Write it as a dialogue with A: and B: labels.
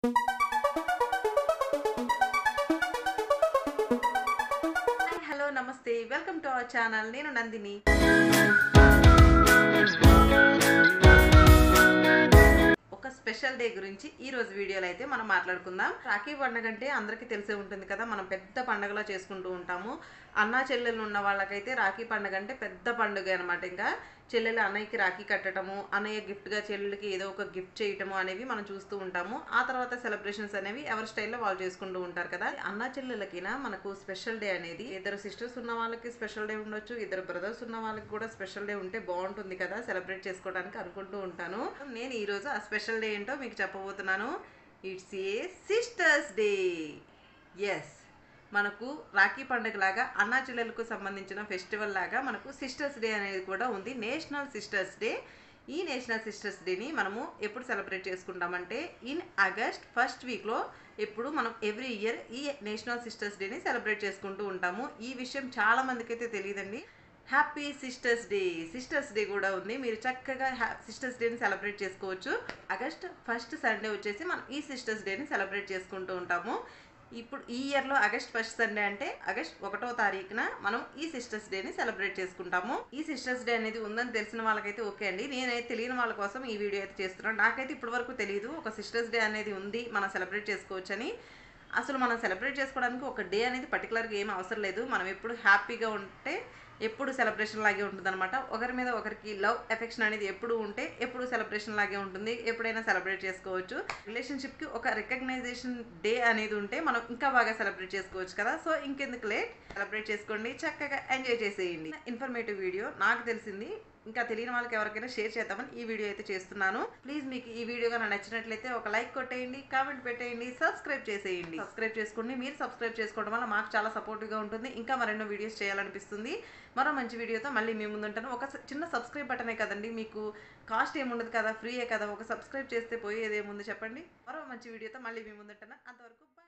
A: Hi hello నమస్తే welcome to our channel నేను నందిని ఒక స్పెషల్ డే గురించి ఈ రోజు వీడియోలో అయితే మనం మాట్లాడుకుందాం రాఖీ పండుగ అంటే అందరికీ తెలిసే ఉంటుంది కదా మనం పెద్ద పండుగలా చేసుకుంటూ ఉంటాము అన్నా చెల్లెలు ఉన్న వాళ్ళకైతే రాఖీ పండుగ అంటే పెద్ద పండుగ అనమాట ఇంకా చెల్లెలు అన్నయ్యకి రాఖీ కట్టడము అన్నయ్య గిఫ్ట్గా చెల్లెలకి ఏదో ఒక గిఫ్ట్ చేయటము అనేవి మనం చూస్తూ ఉంటాము ఆ తర్వాత సెలబ్రేషన్స్ అనేవి ఎవరి స్టైల్లో వాళ్ళు చేసుకుంటూ ఉంటారు కదా అన్నా చెల్లెలకినా మనకు స్పెషల్ డే అనేది ఇద్దరు సిస్టర్స్ ఉన్న వాళ్ళకి స్పెషల్ డే ఉండొచ్చు ఇద్దరు బ్రదర్స్ ఉన్న వాళ్ళకి కూడా స్పెషల్ డే ఉంటే బాగుంటుంది కదా సెలబ్రేట్ చేసుకోవడానికి అనుకుంటూ ఉంటాను నేను ఈ రోజు ఆ స్పెషల్ డే ఏంటో మీకు చెప్పబోతున్నాను it's a sisters day yes మనకు రాఖీ పండుగ లాగా అన్నా చెల్లెలకు సంబంధించిన ఫెస్టివల్ లాగా మనకు సిస్టర్స్ డే అనేది కూడా ఉంది నేషనల్ సిస్టర్స్ డే ఈ నేషనల్ సిస్టర్స్ డేని మనము ఎప్పుడు సెలబ్రేట్ చేసుకుంటామంటే ఇన్ ఆగస్ట్ ఫస్ట్ వీక్లో ఎప్పుడు మనం ఎవ్రీ ఇయర్ ఈ నేషనల్ సిస్టర్స్ డేని సెలబ్రేట్ చేసుకుంటూ ఉంటాము ఈ విషయం చాలా మందికి అయితే తెలియదండి happy sisters day sisters day కూడా ఉంది మీరు చక్కగా సిస్టర్స్ డేని సెలబ్రేట్ చేసుకోవచ్చు ఆగస్ట్ ఫస్ట్ సండే వచ్చేసి మనం ఈ సిస్టర్స్ డేని సెలబ్రేట్ చేసుకుంటూ ఉంటాము ఇప్పుడు ఈ ఇయర్లో ఆగస్ట్ ఫస్ట్ సండే అంటే ఆగస్ట్ ఒకటో తారీఖున మనం ఈ సిస్టర్స్ డేని సెలబ్రేట్ చేసుకుంటాము ఈ సిస్టర్స్ డే అనేది ఉందని తెలిసిన వాళ్ళకైతే ఓకే అండి నేనైతే తెలియని వాళ్ళ కోసం ఈ వీడియో అయితే చేస్తున్నాను నాకైతే ఇప్పటి వరకు తెలియదు ఒక సిస్టర్స్ డే అనేది ఉంది మనం సెలబ్రేట్ చేసుకోవచ్చని అసలు మనం సెలబ్రేట్ చేసుకోవడానికి ఒక డే అనేది పర్టికులర్గా ఏం అవసరం లేదు మనం ఎప్పుడు హ్యాపీగా ఉంటే ఎప్పుడు సెలబ్రేషన్ లాగే ఉంటుంది అనమాట ఒకరి మీద ఒకరికి లవ్ ఎఫెక్షన్ అనేది ఎప్పుడు ఉంటే ఎప్పుడు సెలబ్రేషన్ లాగే ఉంటుంది ఎప్పుడైనా సెలబ్రేట్ చేసుకోవచ్చు రిలేషన్షిప్కి ఒక రికగ్నైజేషన్ డే అనేది ఉంటే మనం ఇంకా బాగా సెలబ్రేట్ చేసుకోవచ్చు కదా సో ఇంకెందుకు లేట్ సెలబ్రేట్ చేసుకోండి చక్కగా ఎంజాయ్ చేసేయండి ఇన్ఫర్మేటివ్ వీడియో నాకు తెలిసింది ఇంకా తెలియని వాళ్ళకి ఎవరికైనా షేర్ చేద్దామని ఈ వీడియో అయితే చేస్తున్నాను ప్లీజ్ మీకు ఈ వీడియో కనుక నచ్చినట్లయితే ఒక లైక్ కొట్టేయండి కామెంట్ పెట్టేయండి సబ్స్క్రైబ్ చేసేయండి సబ్స్క్రైబ్ చేసుకోండి మీరు సబ్స్క్రైబ్ చేసుకోవడం వల్ల మాకు చాలా సపోర్టివ్గా ఉంటుంది ఇంకా మరెన్నో వీడియోస్ చేయాలనిపిస్తుంది మరో మంచి వీడియోతో మళ్ళీ మీ ముందుంటాను ఒక స- చిన్న సబ్స్క్రైబ్ బటనే కదండి మీకు కాస్ట్ ఏముండదు కదా ఫ్రీయే కదా ఒక సబ్స్క్రైబ్ చేస్తే పోయేది ఏముంది చెప్పండి మరో మంచి వీడియోతో మళ్ళీ మీ ముందుంటాను అంతవరకు bye.